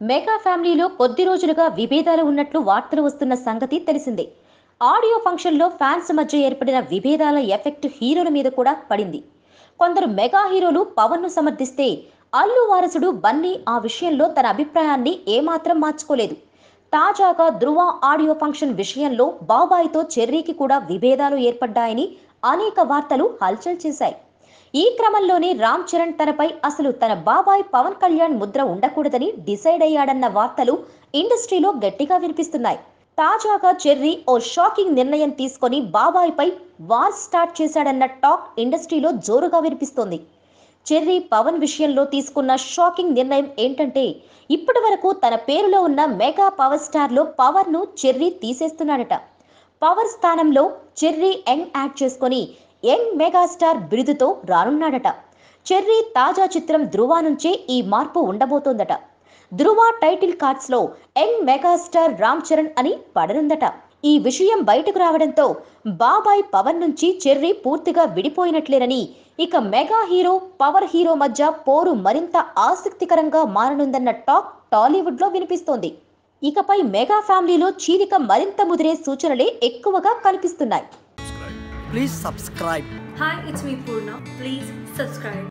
Mega ఫ్యామిలీలో కొద్ది రోజులుగా విభేదాలు ఉన్నట్లు వార్తలు వస్తున్న సంగతి తెలిసిందే ఆడియో ఫంక్షన్లో ఫ్యాన్స్ మధ్య ఏర్పడిన విభేదాల ఎఫెక్ట్ హీరోల మీద కూడా పడింది కొందరు మెగా హీరోలు పవన్ను సమర్థిస్తే అల్లు వారసుడు బన్నీ ఆ విషయంలో తన అభిప్రాయాన్ని ఏమాత్రం మార్చుకోలేదు తాజాగా ధృవ ఆడియో ఫంక్షన్ విషయంలో బాబాయ్తో చెర్రీకి కూడా విభేదాలు ఏర్పడ్డాయని అనేక వార్తలు హల్చల్ చేశాయి ఈ క్రమంలోనే రామ్ చరణ్ తనపై అసలు తన బాబాయ్ పవన్ కళ్యాణ్ ముద్ర ఉండకూడదని డిసైడ్ అయ్యాడన్న వార్తలు ఇండస్ట్రీలో గట్టిగా వినిపిస్తున్నాయి తాజాగా చెర్రీ ఓ షాకింగ్ నిర్ణయం తీసుకొని బాబాయ్పై వార్ స్టార్ట్ చేశాడన్న టాక్ ఇండస్ట్రీలో జోరుగా వినిపిస్తోంది చెర్రీ పవన్ విషయంలో తీసుకున్న షాకింగ్ నిర్ణయం ఏంటంటే ఇప్పటి వరకు తన పేరులో ఉన్న మెగా పవర్ స్టార్లో పవర్ను చెర్రీ తీసేస్తున్నాడట పవర్ స్థానంలో చెర్రీ యంగ్ యాడ్ చేసుకొని యంగ్ మెగాస్టార్ బిరుదుతో రానున్నాడట చెర్రీ తాజా చిత్రం ధృవ నుంచే ఈ మార్పు ఉండబోతోందట ధృవ టైటిల్ కార్డ్స్లో యంగ్ మెగాస్టార్ రామ్ చరణ్ అని పడనుందట ఈ విషయం బయటకు రావడంతో బాబాయ్ పవన్ నుంచి చెర్రీ పూర్తిగా విడిపోయినట్లేనని ఇక మెగా హీరో పవర్ హీరో మధ్య పోరు మరింత ఆసక్తికరంగా మారనుందన్న టాక్ టాలీవుడ్లో వినిపిస్తోంది ఇకపై మెగా ఫ్యామిలీలో చీలిక మరింత ముదిరే సూచనలే ఎక్కువగా కనిపిస్తున్నాయి Please subscribe. Hi, it's me Purna. Please subscribe.